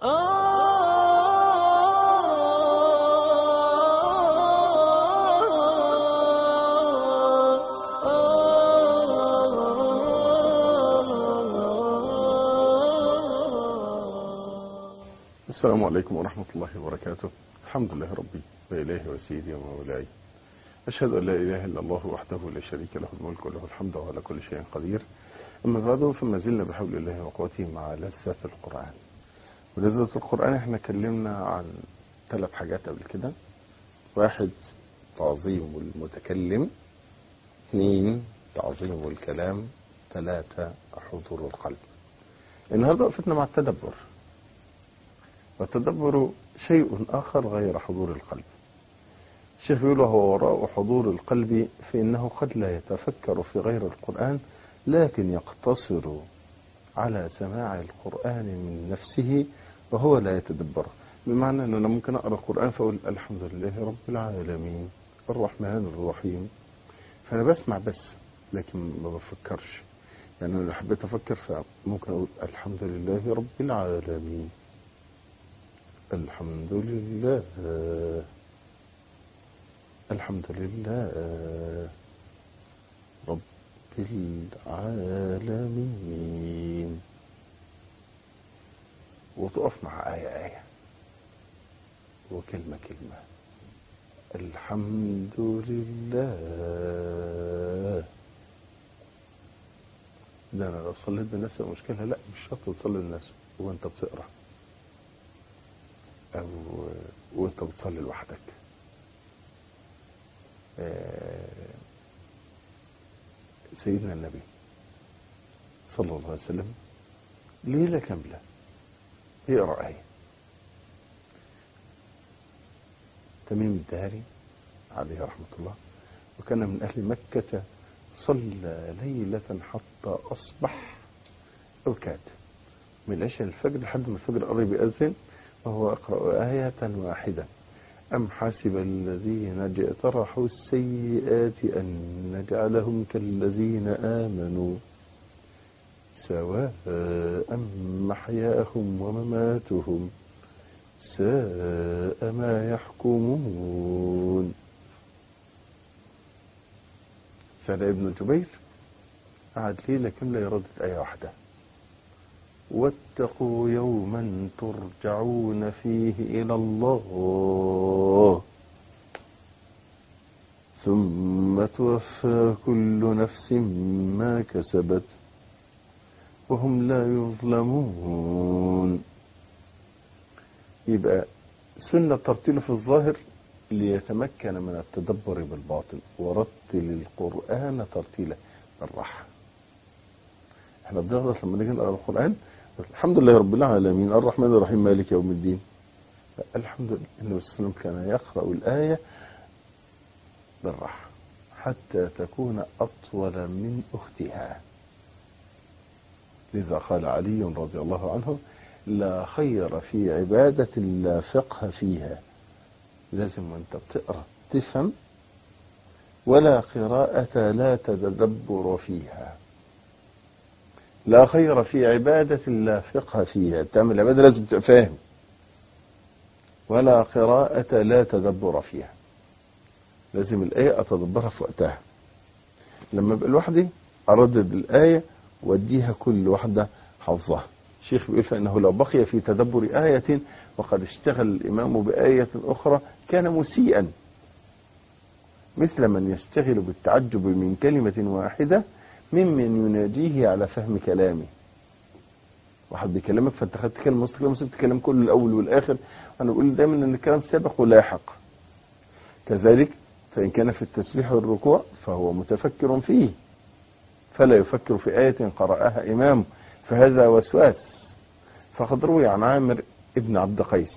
السلام عليكم ورحمة الله وبركاته الحمد لله ربي وإلهي وسيدي ومولاي أشهد أن لا إله إلا الله وحده لا شريك له الملك وله الحمد وعلى كل شيء قدير أما بعد فما زلنا بحول الله وقوته مع لذة القرآن ولذة القرآن احنا اتكلمنا عن ثلاث حاجات قبل كده واحد تعظيم المتكلم اثنين تعظيم الكلام ثلاثة حضور القلب النهارده وقفتنا مع التدبر والتدبر شيء آخر غير حضور القلب الشيخ بيقول وهو وراء حضور القلب فإنه قد لا يتفكر في غير القرآن لكن يقتصر على سماع القرآن من نفسه وهو لا يتدبره بمعنى أن أنا ممكن أقرأ القرآن فأقول الحمد لله رب العالمين الرحمن الرحيم فأنا بسمع بس لكن ما بفكرش يعني أنا لو حبيت أفكر فممكن أقول الحمد لله رب العالمين الحمد لله الحمد لله رب العالمين وتقف مع آية آية وكلمة كلمة الحمد لله ده انا لو صليت بالناس المشكلة لا مش شرط تصلي بالناس وانت بتقرأ او وانت بتصلي لوحدك سيدنا النبي صلى الله عليه وسلم ليلة كاملة يقرأ آية تميم الداري عليه رحمة الله وكان من أهل مكة صلى ليلة حتى أصبح أو كاد من العشاء الفجر لحد ما الفجر قرب يأذن وهو يقرأ آية واحدة أم حسب الذين اجترحوا السيئات أن نجعلهم كالذين آمنوا سواء محياهم ومماتهم ساء ما يحكمون سأل ابن جبير قعد ليلة كاملة يردد آية واحدة واتقوا يوما ترجعون فيه إلى الله ثم توفى كل نفس ما كسبت وهم لا يظلمون يبقى سنة ترتيل في الظاهر ليتمكن من التدبر بالباطن ورتل القرآن ترتيلا بالراحة احنا بنغلط لما نيجي نقرا القرآن الحمد لله رب العالمين الرحمن الرحيم مالك يوم الدين الحمد لله النبي صلى الله عليه وسلم كان يقرأ الآية بالراحة حتى تكون أطول من أختها لذا قال علي رضي الله عنه لا خير في عبادة لا فقه فيها لازم وانت بتقرأ تفهم ولا قراءة لا تتدبر فيها لا خير في عبادة لا فقه فيها تعمل عبادة لازم تبقى فاهم ولا قراءة لا تدبر فيها لازم الآية أتدبرها في وقتها لما ابقى لوحدي أردد الآية واديها كل واحدة حظها الشيخ بيقول فإنه لو بقي في تدبر آية وقد اشتغل الإمام بآية أخرى كان مسيئا مثل من يشتغل بالتعجب من كلمة واحدة ممن يناجيه على فهم كلامه واحد بيكلمك فانت خدت كلمه وسط كلمه سبت الكلام كله الاول والاخر انا بقول دايما ان الكلام سابق ولاحق كذلك فان كان في التسبيح والركوع فهو متفكر فيه فلا يفكر في آية قرأها إمام فهذا وسواس فقد روي عن عامر ابن عبد قيس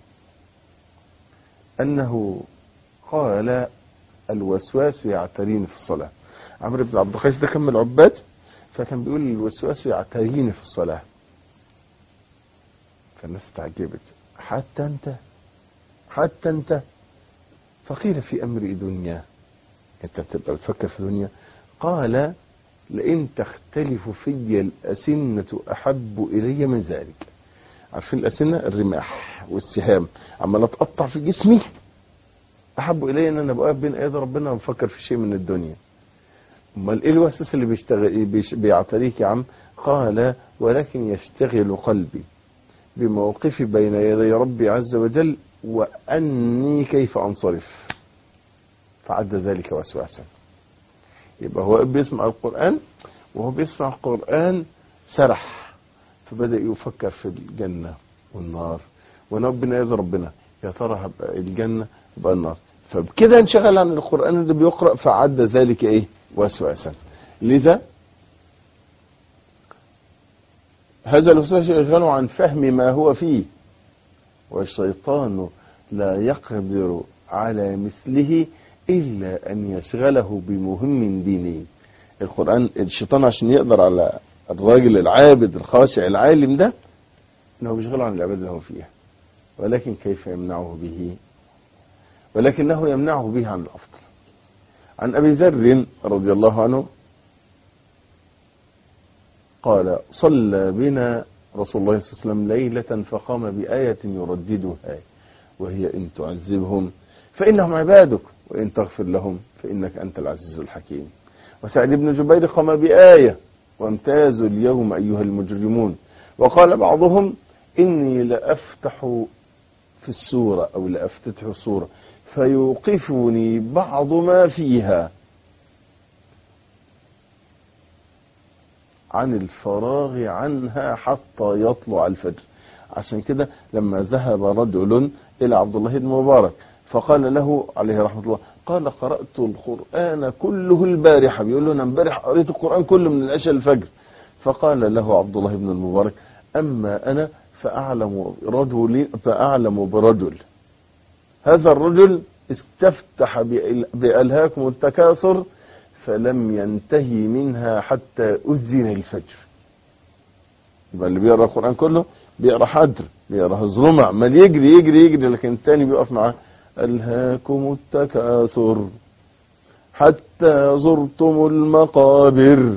أنه قال الوسواس يعتريني في الصلاة عمرو بن عبد القيس ده كان من العباد فكان بيقول الوسواس يعتريني في الصلاة فالناس تعجبت حتى انت حتى انت فقيل في امر دنيا انت بتبقى بتفكر في دنيا قال لئن تختلف في الأسنة أحب إلي من ذلك عارفين الاسنه الرماح والسهام عماله تقطع في جسمي احب الي ان انا ابقى واقف بين ايدي ربنا وبفكر في شيء من الدنيا امال ايه الوسوسه اللي بيشتغل بيش- بيعتريك يا عم قال ولكن يشتغل قلبي بموقفي بين يدي ربي عز وجل واني كيف انصرف فعد ذلك وسواسا يبقى هو بيسمع القران وهو بيسمع القران سرح فبدا يفكر في الجنه والنار وانا ربنا يرضى ربنا يا ترى هبقى الجنه يبقى النار فبكده انشغل عن القران اللي بيقرا فعد ذلك ايه وسواسا لذا هذا الوسواس يشغله عن فهم ما هو فيه والشيطان لا يقدر على مثله إلا أن يشغله بمهم ديني القرآن الشيطان عشان يقدر على الراجل العابد الخاشع العالم ده انه بيشغله عن العبادة اللي هو فيها ولكن كيف يمنعه به ولكنه يمنعه به عن الأفضل عن أبي ذر رضي الله عنه قال صلى بنا رسول الله صلى الله عليه وسلم ليلة فقام بآية يرددها وهي إن تعذبهم فإنهم عبادك وإن تغفر لهم فإنك أنت العزيز الحكيم وسعد بن جبير قام بآية وامتازوا اليوم أيها المجرمون وقال بعضهم إني لأفتح في السورة أو لأفتتح السورة فيوقفني بعض ما فيها عن الفراغ عنها حتى يطلع الفجر عشان كده لما ذهب رجل إلى عبد الله بن مبارك فقال له عليه رحمة الله قال قرأت القرآن كله البارحة بيقول له أنا امبارح قريت القرآن كله من العشاء الفجر فقال له عبد الله بن المبارك أما أنا فأعلم رجل فأعلم برجل هذا الرجل استفتح بأل- بألهاكم التكاثر فلم ينتهي منها حتى أذن الفجر يبقى اللي بيقرأ القرآن كله بيقرأ حدر بيقرأ هزرمع ما يجري يجري يجري لكن التاني بيقف معاه ألهاكم التكاثر حتى زرتم المقابر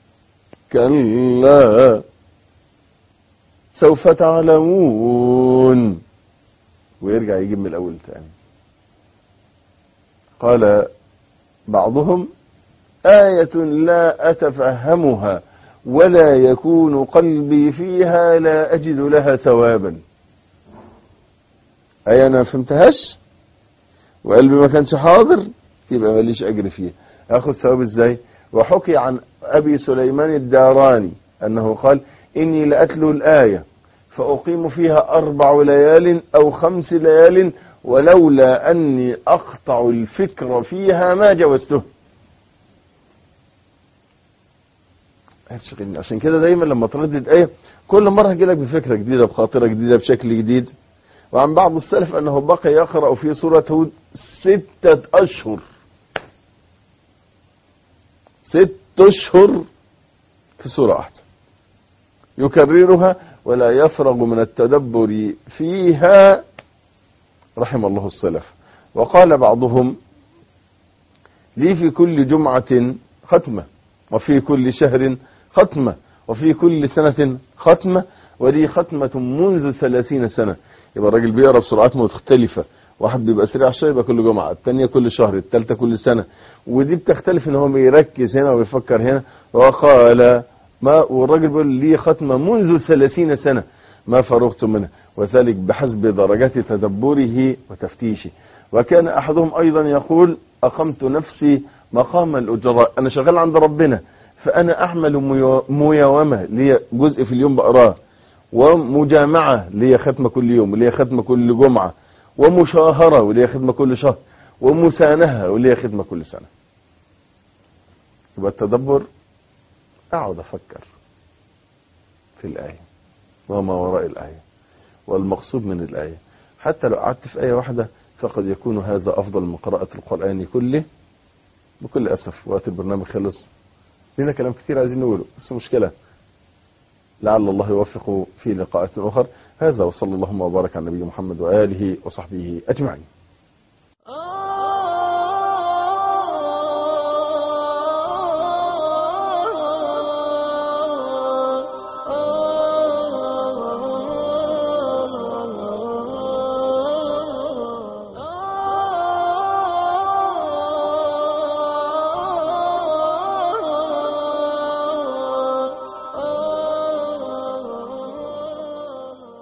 كلا سوف تعلمون ويرجع يجيب من الأول تاني قال بعضهم آية لا أتفهمها ولا يكون قلبي فيها لا أجد لها ثوابا أي أنا ما فهمتهاش وقلبي ما كانش حاضر يبقى ماليش أجر فيها أخذ ثواب إزاي وحكي عن أبي سليمان الداراني أنه قال إني لأتلو الآية فأقيم فيها أربع ليال أو خمس ليال ولولا أني أقطع الفكر فيها ما جوزته هتشغلني عشان كده دايما لما تردد آية كل مرة هجي لك بفكرة جديدة بخاطرة جديدة بشكل جديد وعن بعض السلف أنه بقي يقرأ في سورة هود ستة أشهر ست أشهر في سورة واحدة يكررها ولا يفرغ من التدبر فيها رحم الله السلف وقال بعضهم لي في كل جمعة ختمة وفي كل شهر ختمة وفي كل سنة ختمة ولي ختمة منذ ثلاثين سنة يبقى الراجل بيقرا بسرعات مختلفة واحد بيبقى سريع شويه يبقى كل جمعة الثانية كل شهر الثالثة كل سنة ودي بتختلف ان هو بيركز هنا وبيفكر هنا وقال ما والراجل بيقول لي ختمة منذ ثلاثين سنة ما فرغت منها وذلك بحسب درجات تدبره وتفتيشه وكان احدهم ايضا يقول اقمت نفسي مقام الاجراء انا شغال عند ربنا فانا اعمل ميو- مياومه لي جزء في اليوم بقراه ومجامعه لي ختمه كل يوم ولي ختمه كل جمعه ومشاهره ولي ختمه كل شهر ومسانهه ولي ختمه كل سنه يبقى التدبر اقعد افكر في الايه وما وراء الايه والمقصود من الايه حتى لو قعدت في ايه واحده فقد يكون هذا افضل من قراءه القران كله بكل اسف وقت البرنامج خلص لنا كلام كتير عايزين نقوله بس مشكله لعل الله يوفق في لقاءات اخر هذا وصلى اللهم وبارك على نبينا محمد واله وصحبه اجمعين